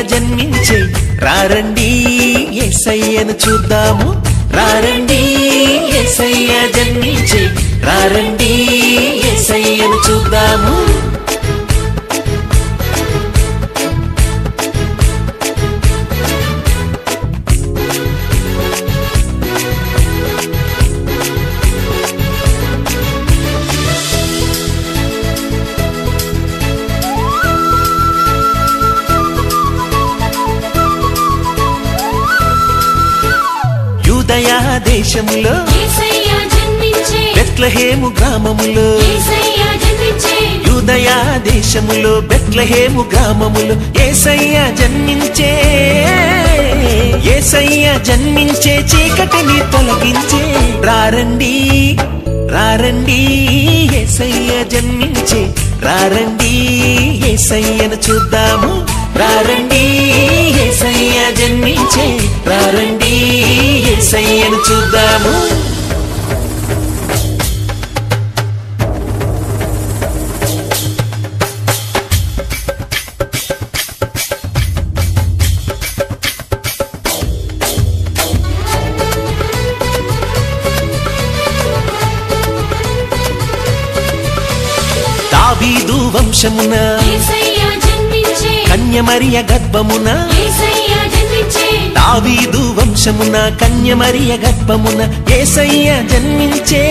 జన్మించే రారండి ఎస్ఐయను చూద్దాము రారండి ఎస్ఐయ జన్మించే రారండి ఎస్ఐయను చూద్దాము యూదయ దేశములో యేసయ్య జన్మించే బెత్లహేము గ్రామములో యేసయ్య జన్మించే యూదయ దేశములో బెత్లహేము గ్రామములో ఏసయ్య జన్మించే ఏసయ్య జన్మించే చీకటిని తొలగించే రారండి రారండి ఏసయ్య జన్మించే రారండి ఏసయ్యను చూద్దాము రారండి ఏసయ్య జన్మించే రారండి ఏసయ్యను చూద్దాము దావీదు వంశమున యేసయ్య జన్మించే కన్యమరియ గర్భమున యేసయ్య జన్మించే దావీదు వంశమున కన్యమరియ గర్భమున ఏసయ్య జన్మించే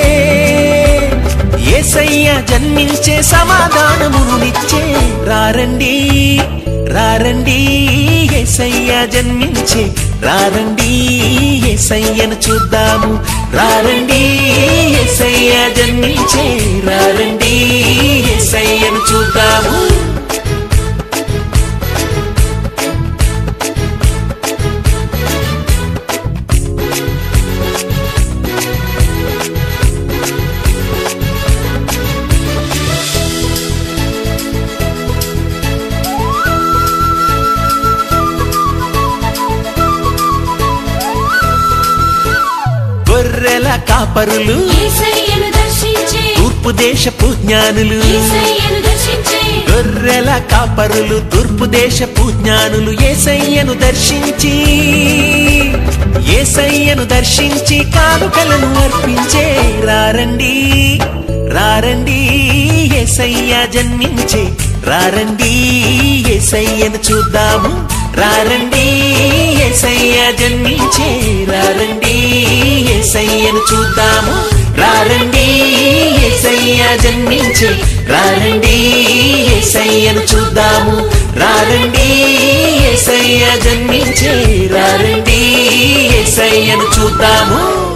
ఏసయ్య జన్మించే సమాధానమునిచ్చే రారండి రారండి ఏసయ్య జన్మించే రారండి ఏసయ్యను చూద్దాము రారండి ఏసయ్య జన్మించే రారండి ఏసయ్యను చూద్దాము గొర్రెల కాపరులు యేసయ్యను దర్శించే తూర్పు దేశపు జ్ఞానులు యేసయ్యను దర్శించే గొర్రెల కాపరులు తూర్పు దేశపు జ్ఞానులు ఏసయ్యను దర్శించి ఏసయ్యను దర్శించి కానుకలను అర్పించే రారండి రారండి ఏసయ్య జన్మించే రారండి ఏసయ్యను చూద్దాము రారండి ఏసయ్య జన్మించే రారండి ఏసయ్యను చూద్దాము రారండి ఏసయ్య జన్మించే రారండి ఏసయ్యను చూద్దాము రారండి ఏసయ్య జన్మించే రారండి ఏసయ్యను చూద్దాము